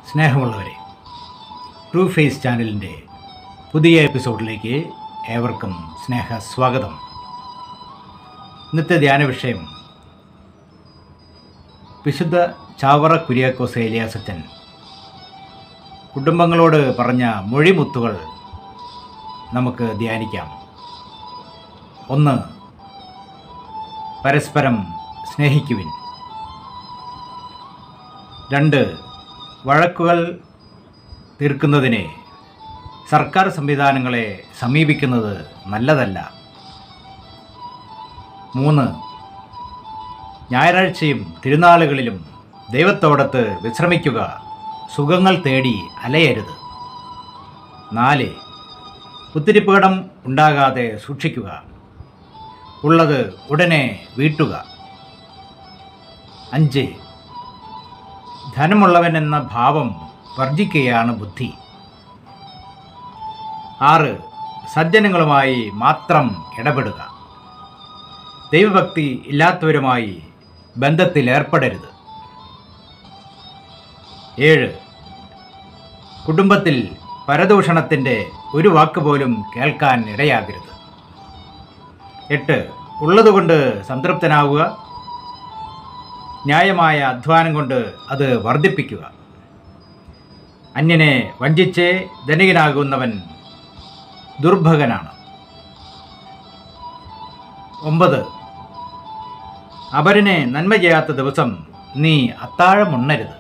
സ്നേഹമുള്ളവരെ true face ചാനലിൻ്റെ പുതിയ എപ്പിസോഡിലേക്ക് ഏവർക്കും സ്നേഹ സ്വാഗതം ഇന്നത്തെ ധ്യാന വിഷയം വിശുദ്ധ ചാവറ കുര്യാക്കോസ് ഏലിയാസച്ചൻ കുടുംബങ്ങളോട് പറഞ്ഞ മൊഴിമുത്തുകൾ നമുക്ക് ധ്യാനിക്കാം ഒന്ന് പരസ്പരം സ്നേഹിക്കുവിൻ രണ്ട് വഴക്കുകൾ തീർക്കുന്നതിന് സർക്കാർ സംവിധാനങ്ങളെ സമീപിക്കുന്നത് നല്ലതല്ല മൂന്ന് ഞായറാഴ്ചയും തിരുനാളുകളിലും ദൈവത്തോടത്ത് വിശ്രമിക്കുക സുഖങ്ങൾ തേടി അലയരുത് നാല് കുത്തിരിപ്പുകടം ഉണ്ടാകാതെ സൂക്ഷിക്കുക ഉള്ളത് ഉടനെ വീട്ടുക അഞ്ച് ധനമുള്ളവൻ എന്ന ഭാവം വർജിക്കുകയാണ് ബുദ്ധി ആറ് സജ്ജനങ്ങളുമായി മാത്രം ഇടപെടുക ദൈവഭക്തി ഇല്ലാത്തവരുമായി ബന്ധത്തിൽ ഏർപ്പെടരുത് ഏഴ് കുടുംബത്തിൽ പരദൂഷണത്തിൻ്റെ ഒരു വാക്ക് പോലും കേൾക്കാൻ ഇടയാകരുത് എട്ട് ഉള്ളതുകൊണ്ട് സംതൃപ്തനാവുക ന്യായമായ അധ്വാനം കൊണ്ട് അത് വർദ്ധിപ്പിക്കുക അന്യനെ വഞ്ചിച്ച് ധനികനാകുന്നവൻ ദുർഭകനാണ് ഒമ്പത് അപരനെ നന്മ ചെയ്യാത്ത ദിവസം നീ അത്താഴമുണ്ണരുത്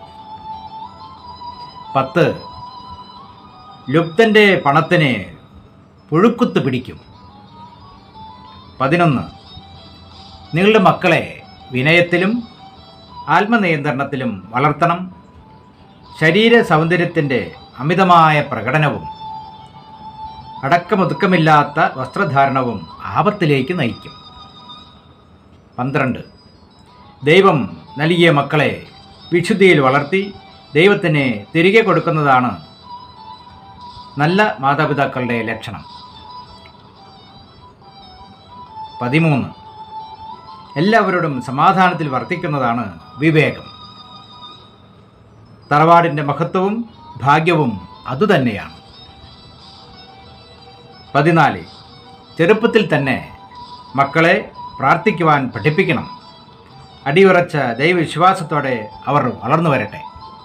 പത്ത് ലുപ്തൻ്റെ പണത്തിന് പുഴുക്കുത്ത് പിടിക്കും പതിനൊന്ന് നിങ്ങളുടെ മക്കളെ വിനയത്തിലും ആത്മനിയന്ത്രണത്തിലും വളർത്തണം ശരീര സൗന്ദര്യത്തിൻ്റെ അമിതമായ പ്രകടനവും അടക്കമൊതുക്കമില്ലാത്ത വസ്ത്രധാരണവും ആപത്തിലേക്ക് നയിക്കും പന്ത്രണ്ട് ദൈവം നൽകിയ മക്കളെ വിശുദ്ധിയിൽ വളർത്തി ദൈവത്തിന് തിരികെ കൊടുക്കുന്നതാണ് നല്ല മാതാപിതാക്കളുടെ ലക്ഷണം പതിമൂന്ന് എല്ലാവരോടും സമാധാനത്തിൽ വർത്തിക്കുന്നതാണ് വിവേകം തറവാടിൻ്റെ മഹത്വവും ഭാഗ്യവും അതുതന്നെയാണ് പതിനാല് ചെറുപ്പത്തിൽ തന്നെ മക്കളെ പ്രാർത്ഥിക്കുവാൻ പഠിപ്പിക്കണം അടിയുറച്ച ദൈവവിശ്വാസത്തോടെ അവർ വളർന്നു വരട്ടെ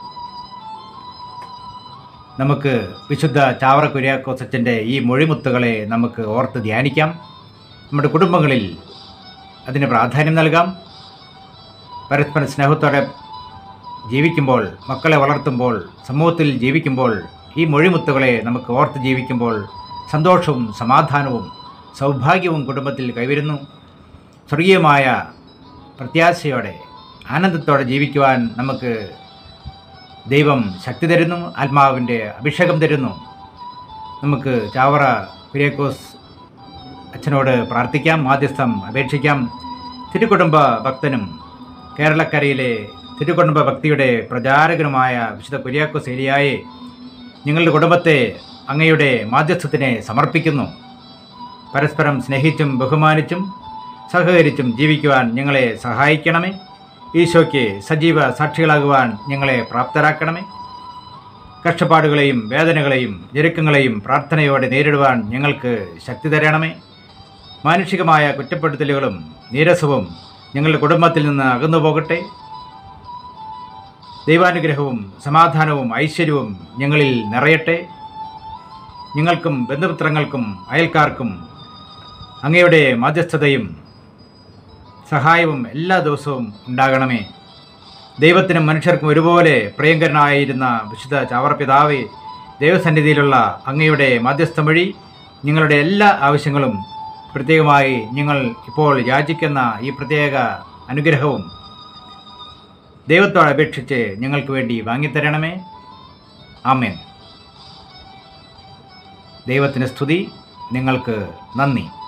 നമുക്ക് വിശുദ്ധ ചാവറ കുര്യാക്കോസച്ചൻ്റെ ഈ മൊഴിമുത്തുകളെ നമുക്ക് ഓർത്ത് ധ്യാനിക്കാം നമ്മുടെ കുടുംബങ്ങളിൽ അതിന് പ്രാധാന്യം നൽകാം പരസ്പര സ്നേഹത്തോടെ ജീവിക്കുമ്പോൾ മക്കളെ വളർത്തുമ്പോൾ സമൂഹത്തിൽ ജീവിക്കുമ്പോൾ ഈ മൊഴിമുത്തുകളെ നമുക്ക് ഓർത്ത് ജീവിക്കുമ്പോൾ സന്തോഷവും സമാധാനവും സൗഭാഗ്യവും കുടുംബത്തിൽ കൈവരുന്നു സ്വർഗീയമായ പ്രത്യാശയോടെ ആനന്ദത്തോടെ ജീവിക്കുവാൻ നമുക്ക് ദൈവം ശക്തി തരുന്നു ആത്മാവിൻ്റെ അഭിഷേകം തരുന്നു നമുക്ക് ചാവറ കുര്യാക്കോസ് അച്ഛനോട് പ്രാർത്ഥിക്കാം മാധ്യസ്ഥം അപേക്ഷിക്കാം തിരുക്കുടുംബ ഭക്തനും കേരളക്കരയിലെ തിരുക്കുടുംബ ഭക്തിയുടെ പ്രചാരകനുമായ വിശുദ്ധ കുര്യാക്കോസ് ഏരിയായെ നിങ്ങളുടെ കുടുംബത്തെ അങ്ങയുടെ മാധ്യസ്ഥത്തിനെ സമർപ്പിക്കുന്നു പരസ്പരം സ്നേഹിച്ചും ബഹുമാനിച്ചും സഹകരിച്ചും ജീവിക്കുവാൻ ഞങ്ങളെ സഹായിക്കണമേ ഈശോയ്ക്ക് സജീവ സാക്ഷികളാകുവാൻ ഞങ്ങളെ പ്രാപ്തരാക്കണമേ കഷ്ടപ്പാടുകളെയും വേദനകളെയും ഞെരുക്കങ്ങളെയും പ്രാർത്ഥനയോടെ നേരിടുവാൻ ഞങ്ങൾക്ക് ശക്തി തരണമേ മാനുഷികമായ കുറ്റപ്പെടുത്തലുകളും നീരസവും ഞങ്ങളുടെ കുടുംബത്തിൽ നിന്ന് അകന്നു പോകട്ടെ ദൈവാനുഗ്രഹവും സമാധാനവും ഐശ്വര്യവും ഞങ്ങളിൽ നിറയട്ടെ ഞങ്ങൾക്കും ബന്ധുമിത്രങ്ങൾക്കും അയൽക്കാർക്കും അങ്ങയുടെ മാധ്യസ്ഥതയും സഹായവും എല്ലാ ദിവസവും ഉണ്ടാകണമേ ദൈവത്തിനും മനുഷ്യർക്കും ഒരുപോലെ പ്രിയങ്കരനായിരുന്ന വിശുദ്ധ ചാവറ പിതാവെ ദൈവസന്നിധിയിലുള്ള അങ്ങയുടെ മാധ്യസ്ഥം വഴി നിങ്ങളുടെ എല്ലാ ആവശ്യങ്ങളും പ്രത്യേകമായി നിങ്ങൾ ഇപ്പോൾ യാചിക്കുന്ന ഈ പ്രത്യേക അനുഗ്രഹവും ദൈവത്തോട് അപേക്ഷിച്ച് ഞങ്ങൾക്ക് വേണ്ടി വാങ്ങിത്തരണമേ ആമേൻ ദൈവത്തിന് സ്തുതി നിങ്ങൾക്ക് നന്ദി